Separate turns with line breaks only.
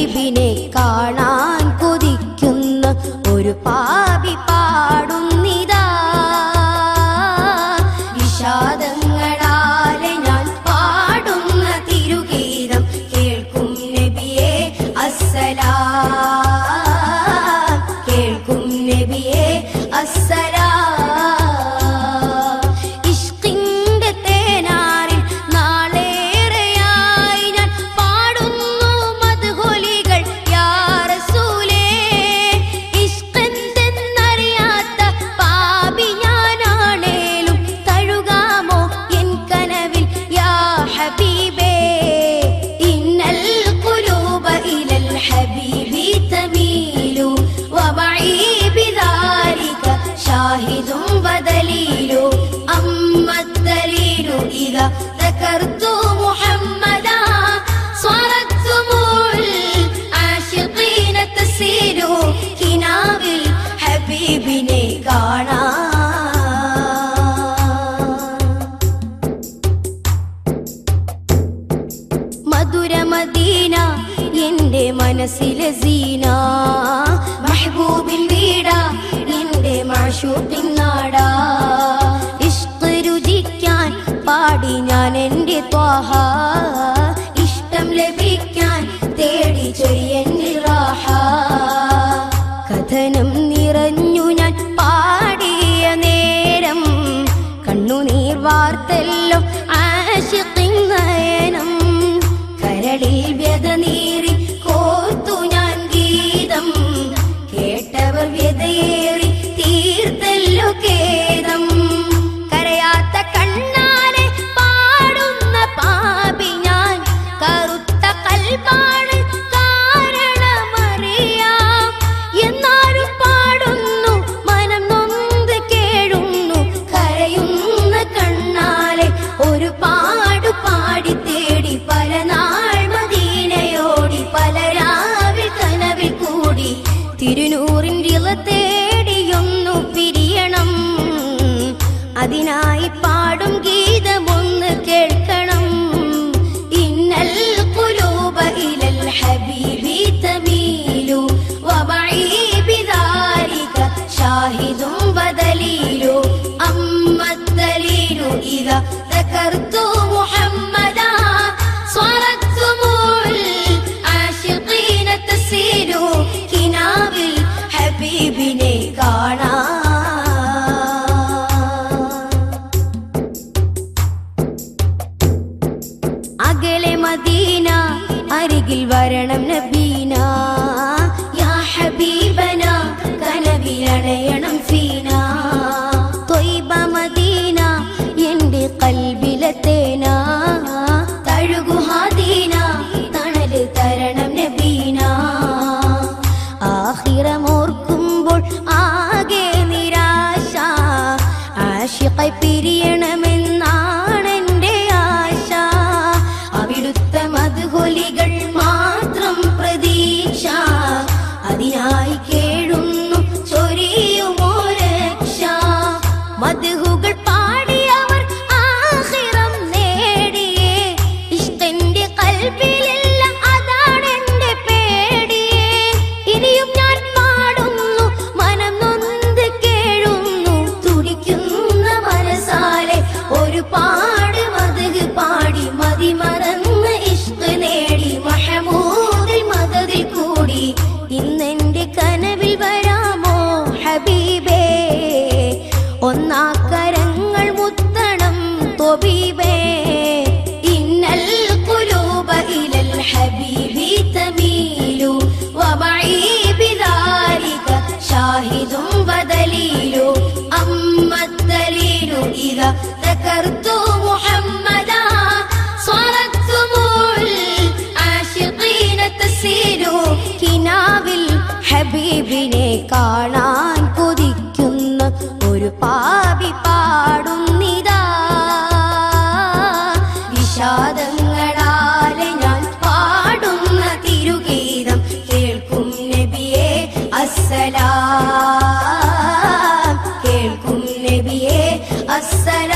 ഹബീബിനെ കാണാൻ കൊതിക്കുന്ന ഒരു പാപി പാടുന്നിതാ വിഷാദങ്ങളാലെ ഞാൻ പാടുന്ന തിരുഗീതം കേൾക്കും നബിയെ അസ്സലാം കേൾക്കും നബിയെ അസ്സലാം ഇഷ്കിന്റെ തേനാറിൽ നാളേറെയായി ഞാൻ പാടുന്നു മധുഹൊലികൾ യാ റസൂലേ ഇഷ്കെന്തെന്നറിയാത്ത പാപി ഞാനാണേലും തഴുകാമോ എൻ കനവിൽ യാ ഹബീബേ ഇന്നൽ ഖുലൂബ ഇലൽ ഹബീബി തമീലു വമഈ ബിദാലിക ഷാഹിദും വദലീലു അമ്മ الدليل إذا ذكرت محمدا صارت دموع العاشقين تسيل كناب الحبيب കാണാ മധുര മദീന എന്റെ മനസ്സിലെ സീന മഹബൂബിൻ വീട എന്റെ മാഷൂപ്പിൻ നാടാ ഇഷ്ക് രുചിക്കാൻ പാടി ഞാൻ എന്റെ ത്വാഹ ഇഷ്ടം ലഭിക്കാൻ തേടി ചൊരിയെന്നിൽ റാഹ കഥനം നിറഞ്ഞു ഞാൻ പാടിയ നേരം കണ്ണുനീർ വാർത്തല്ലോ ആശിക്കിൻ നയനം കരളിൽ വ്യത നീറി കോർത്തു ഞാൻ ഗീതം കേട്ടവർ വ്യതയേറി തീർത്തല്ലോ കേദം കരയാത്ത കണ്ണാലെ പാടുന്ന പാപി ഞാൻ കറുത്ത കൽപ്പാണ് കാരണമറിയാം എന്നാലും പാടുന്നു മനം നൊന്ത് കേഴുന്നു കരയുന്ന കണ്ണാലെ ഒരു പാടു പാടി തേടി പല നാൾ മദീനയോടി പല രാവിൽ കനവിൽ കൂടി തിരുനൂറിൻ ഇള തേടിയൊന്നു പിരിയണം അതിനായി പാടും ഗീതമൊന്ന് കേൾക്കണം ഇന്നൽ ഖുലൂബ ഇലൽ ഹബീബി തമീലു വമഈ ബിദാലിക ഷാഹിദും വദലീലു അമ്മ الدليل إذا ذكرت محمدا صارت دموع العاشقين تسيل كناب الحبيب കാണാ അകലെ മദീന അരികിൽ വരണം നബീന യാ ഹബീബന കനവിലണയണം ഫീന ത്വയ്ബ മദീന എന്റെ കൽബിലെ തേന തഴുകു ഹാദീന തണല് തരണം നബീന ആഹിറമോർക്കുമ്പോൾ ആകെ നിരാശ ആഷിഖை പിരിയണമെന്നാണെന്റെ ആശ അവിടുത്തെ മധുഹൊലികൾ മാത്രം പ്രതീക്ഷ അതിനായി കേഴുന്നു ചൊരിയുമോ രക്ഷ മധുഹുകൾ പാടിയവർ ആഹിറം നേടിയേ ഇഷ്ടന്റെ കൽബിലില്ല അതാണെന്റെ പേടിയേ ഇനിയും ഞാൻ പാടുന്നു മനം നൊന്ത് കേഴുന്നു തുടിക്കുന്ന മനസാലെ ഒരു പാട് മതക് പാടി മതി മറന്ന് ഇഷ്ക് നേടി മഹമൂദിൽ മതതിൽ കൂടി ഇന്നെന്റെ കനവിൽ വരാമോ ഹബീബേ ഒന്നാക്കരങ്ങൾ മുത്തണം തൊബീബേ ഇന്നൽ ഖുലൂബ ഇലൽ ഹബീബി തമീലു വമഈ ബിദാലിക ഷാഹിദും വദലീലു അമ്മ الدليل إذا ذكرت محمدا صارت دموع العاشقين تسيل കിനാവിൽ ഹബീബിനെ കാണാൻ കൊതിക്കുന്ന ഒരു പാപി പാടുന്നിതാ വിഷാദങ്ങളാലെ ഞാൻ പാടുന്ന തിരുഗീതം കേൾക്കും നബിയെ അസ്സലാം കേൾക്കും നബിയെ അസ്സലാം